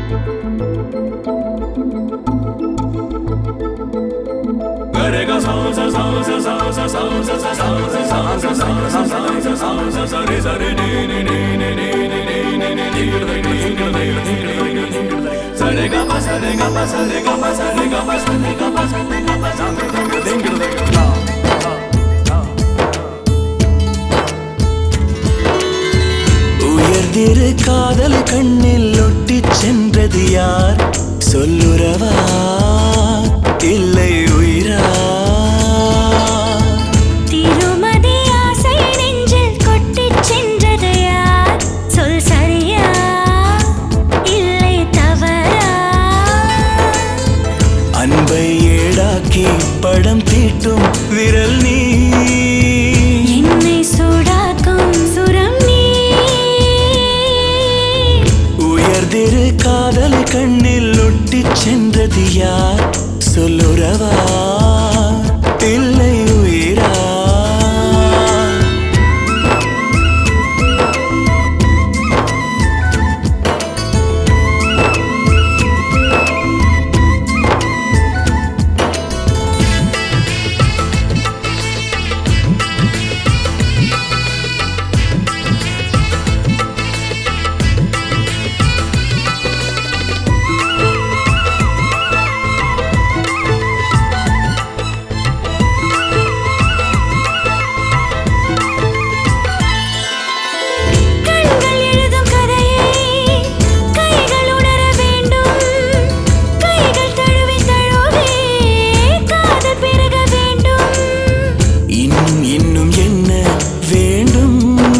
உயர்திரு காதல் கண்ணில் ஒட்டிச் சென்றது யார் சொல்லுறவா இல்லை உயிரா திருமதி ஆசை நெஞ்சில் கொட்டிச் சென்றது யார் சொல் சரியா இல்லை தவறா அன்பை ஏடாக்கி படம் தீட்டும் விரல் நீ என்னை சூடாக்கும் சுரம் நீ உயர்திரு காதல் கண்ணில் ஒட்டிச் சென்றது யார் சொல்லுறவா இல்லை உயிரா கண்கள் எழுதும் கதையை கைகள் உணர வேண்டும் கைகள் தழுவி தழுவி காதல் பெருக வேண்டும் இன்னும் இன்னும் என்ன வேண்டும்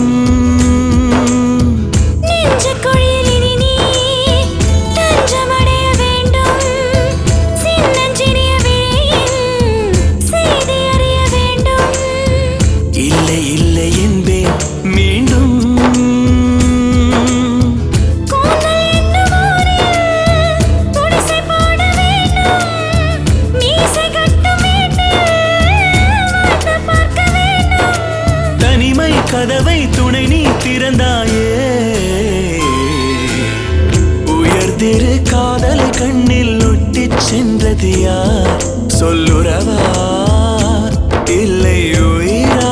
நெஞ்சுக்குழியில் இனி நீ தஞ்சமடைய வேண்டும் சின்னஞ்சிறிய விழியில் செய்தி அறிய வேண்டும் இல்லை இல்லை என்பேன் மீண்டும் கூந்தல் என்னும் ஊரில் குடிசை போட வேண்டும் மீசை கட்டும் வீட்டில் வாழ்ந்து பார்க்க வேண்டும் தனிமை கதவை துணை நீ திறந்தாயே உயர்திரு காதல் கண்ணில் ஒட்டிச் சென்றது யார் சொல்லுறவா இல்லை உயிரா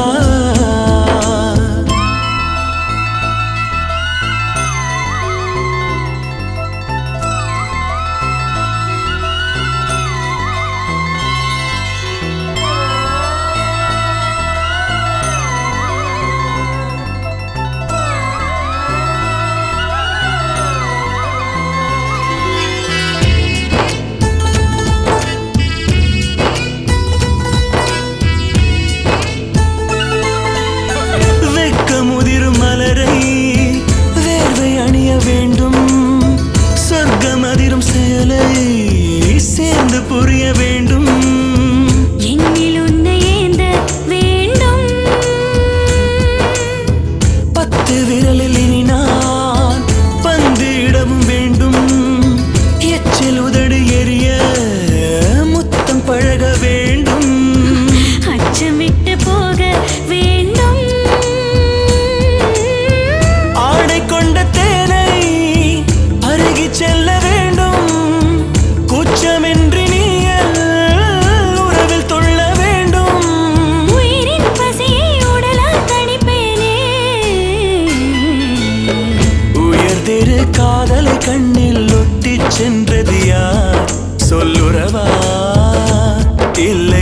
வெக்க முதிரும் மலரை வேர்வை அணிய வேண்டும் சொர்க்கம் அதிரும் செயலை சேர்ந்து புரிய வேண்டும் என்னில் உன்னை ஏந்த வேண்டும் பத்து விரலில் இனி நான் பந்து இடவும் வேண்டும் எச்சில் உதடு எரிய முத்தம் பழக வேண்டும் அச்சம் விட்டு போக வேண்டும் ஆடை கொண்ட தேனை அருகிச் செல்ல வேண்டும் கூச்சமின்றி நீ என் உறவில் தொள்ள வேண்டும் உயிரின் பசியை உடலால் தணிப்பேனே உயர்திரு காதல் கண்ணில் ஒட்டிச் சென்றது யார் சொல்லுறவா இல்லை